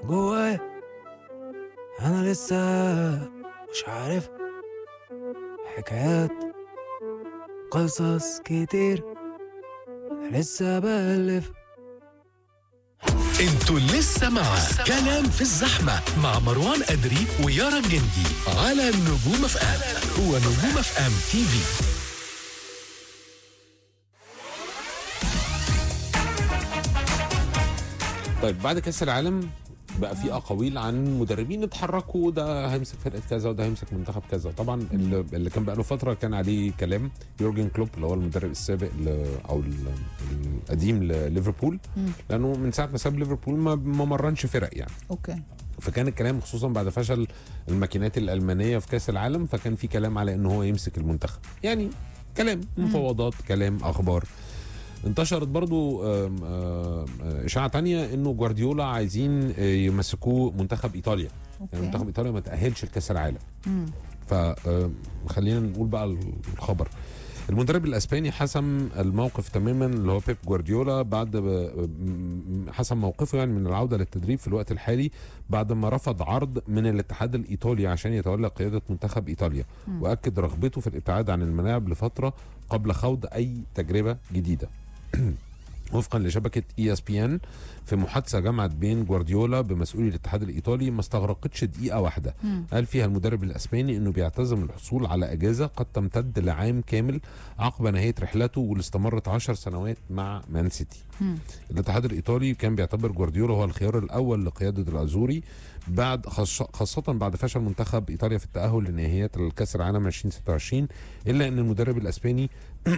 جوايا انا لسه مش عارف حكايات قصص كتير أنا لسه بألف انتوا لسه مع كلام في الزحمة مع مروان أدري ويارا الجندي على نجوم اف ام ونجوم اف ام تي في طيب بعد كاس العالم بقى في اقاويل عن مدربين اتحركوا ده هيمسك فرقه كذا وده هيمسك منتخب كذا طبعا اللي, اللي كان بقى له فتره كان عليه كلام يورجن كلوب اللي هو المدرب السابق ل- او ال- القديم لليفربول مم. لانه من ساعه ما ساب ليفربول ما ما مرنش فرق يعني اوكي فكان الكلام خصوصا بعد فشل الماكينات الالمانيه في كاس العالم فكان في كلام على ان هو يمسك المنتخب يعني كلام مفاوضات كلام اخبار انتشرت برضو آم، آم، اشاعه تانية انه جوارديولا عايزين آه، يمسكوه منتخب ايطاليا يعني اوكي منتخب ايطاليا ما تاهلش لكاس العالم مم. فخلينا نقول بقى الخبر المدرب الاسباني حسم الموقف تماما اللي هو بيب جوارديولا بعد ب- م- حسم موقفه يعني من العوده للتدريب في الوقت الحالي بعد ما رفض عرض من الاتحاد الايطالي عشان يتولى قياده منتخب ايطاليا مم. واكد رغبته في الابتعاد عن الملاعب لفتره قبل خوض اي تجربه جديده وفقا لشبكه اي اس بي ان في محادثه جمعت بين جوارديولا بمسؤولي الاتحاد الايطالي ما استغرقتش دقيقه واحده مم. قال فيها المدرب الاسباني انه بيعتزم الحصول على اجازه قد تمتد لعام كامل عقب نهايه رحلته واللي استمرت 10 سنوات مع مان سيتي. مم. الاتحاد الايطالي كان بيعتبر جوارديولا هو الخيار الاول لقياده الازوري بعد خاص- خاصه بعد فشل منتخب ايطاليا في التاهل لنهائيات الكاس العالم 2026 الا ان المدرب الاسباني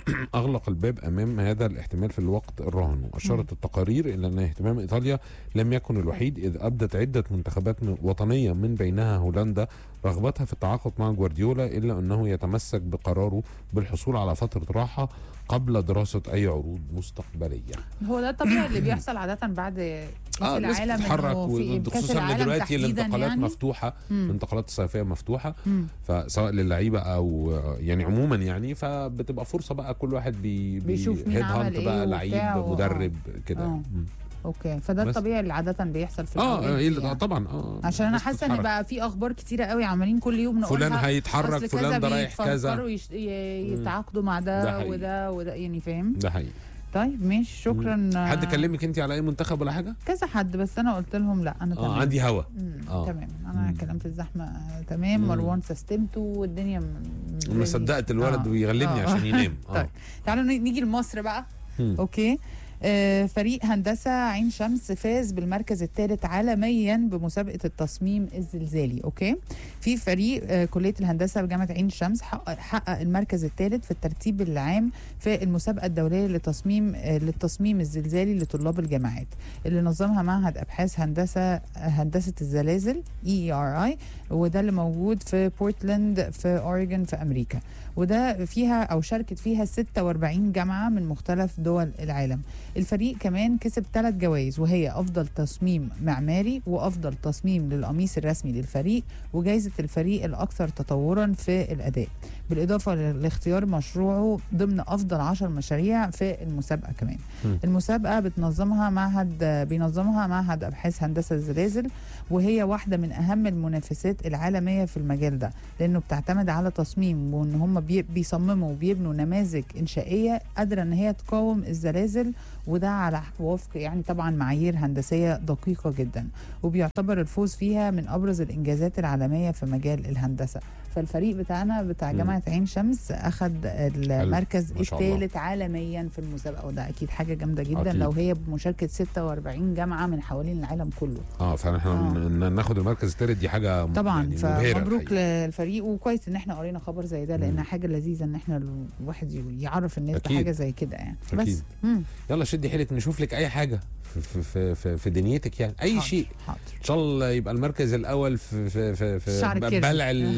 اغلق الباب امام هذا الاحتمال في الوقت الراهن واشارت التقارير الى ان اهتمام ايطاليا لم يكن الوحيد اذ ابدت عده منتخبات من- وطنيه من بينها هولندا رغبتها في التعاقد مع جوارديولا الا انه يتمسك بقراره بالحصول على فتره راحه قبل دراسه اي عروض مستقبليه. هو ده الطبيعي اللي بيحصل عادة بعد كأس اه الناس العالم بتتحرك إنه في كأس خصوصا ان العالم دلوقتي تحديداً الانتقالات يعني. مفتوحه مم. الانتقالات الصيفيه مفتوحه مم. فسواء للعيبه او يعني عموما يعني فبتبقى فرصه بقى كل واحد بي بيشوف مين head عمل hunt إيه بقى وبتاع لعيب و- مدرب كده آه. مم. اوكي فده بس. الطبيعي اللي عادة بيحصل في اه الأوقات آه، دي إيه اللي- يعني. آه، طبعا اه عشان انا الناس حاسه ان بتتحرك. بقى في اخبار كتيره قوي عمالين كل يوم نقولها فلان هيتحرك أصل فلان ده رايح بيفكروا كذا يش- ي- مم. يتعاقدوا مع ده ده حقيقي. وده وده يعني فاهم ده حقيقي طيب ماشي شكرا حد كلمك انت على اي منتخب ولا حاجه؟ كذا حد بس انا قلت لهم لا انا تمام اه عندي هوا مم. آه. تمام انا مم. كلام في الزحمه آه، تمام مم. مروان سستمته والدنيا م- ما صدقت الولد آه. بيغلبني آه. عشان ينام طيب تعالوا ن- نيجي لمصر بقى مم. اوكي آه، فريق هندسة عين شمس فاز بالمركز الثالث عالميا بمسابقة التصميم الزلزالي اوكي في فريق آه، كلية الهندسة بجامعة عين شمس حقق, حقق المركز الثالث في الترتيب العام في المسابقة الدولية لتصميم آه، للتصميم الزلزالي لطلاب الجامعات اللي نظمها معهد ابحاث هندسة هندسة الزلازل اي ار اي وده اللي موجود في بورتلاند في اوريجون في امريكا وده فيها او شاركت فيها 46 جامعه من مختلف دول العالم الفريق كمان كسب ثلاث جوائز وهي افضل تصميم معماري وافضل تصميم للقميص الرسمي للفريق وجائزه الفريق الاكثر تطورا في الاداء بالاضافه لاختيار مشروعه ضمن افضل 10 مشاريع في المسابقه كمان مم. المسابقه بتنظمها معهد بينظمها معهد ابحاث هندسه الزلازل وهي واحده من اهم المنافسات العالميه في المجال ده لانه بتعتمد على تصميم وان هم بي بيصمموا وبيبنوا نماذج انشائيه قادره ان هي تقاوم الزلازل وده على وفق يعني طبعا معايير هندسيه دقيقه جدا وبيعتبر الفوز فيها من ابرز الانجازات العالميه في مجال الهندسه فالفريق بتاعنا بتاع مم. جامعه عين شمس اخذ المركز ما شاء الله. الثالث عالميا في المسابقه وده اكيد حاجه جامده جدا أكيد. لو هي بمشاركه 46 جامعه من حوالين العالم كله اه فاحنا آه. ن- ناخد المركز الثالث دي حاجه طبعا يعني مبهرة فمبروك الحقيقة. للفريق وكويس ان احنا قرينا خبر زي ده لانها مم. حاجه لذيذه ان احنا الواحد يعرف الناس أكيد. بحاجه زي كده يعني أكيد. بس مم. يلا شدي حيلك نشوف لك اي حاجه في في في, في, في دنيتك يعني اي حاضر، شيء حاضر ان شاء الله يبقى المركز الاول في في في, في الشعر الكيرلي. بلع ال-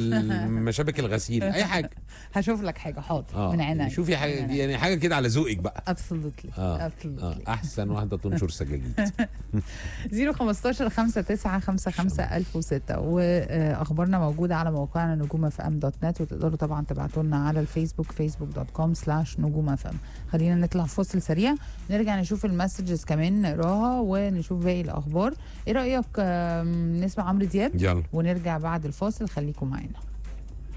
مشابك الغسيل اي حاجه هشوف لك حاجه حاضر اه من عينيا شوفي حاجه دي يعني حاجه كده على ذوقك بقى ابسولوتلي اه, آه. ابسولوتلي احسن واحده تنشر سجاجيد 015 59 55 1006 واخبارنا موجوده على موقعنا نجوم اف ام دوت نت وتقدروا طبعا تبعتوا لنا على الفيسبوك فيسبوك دوت كوم سلاش نجوم اف ام خلينا نطلع فاصل سريع نرجع نشوف المسجز كمان نقراها ونشوف باقي الاخبار ايه رايك آم، نسمع عمرو دياب يلا ونرجع بعد الفاصل خليكم معانا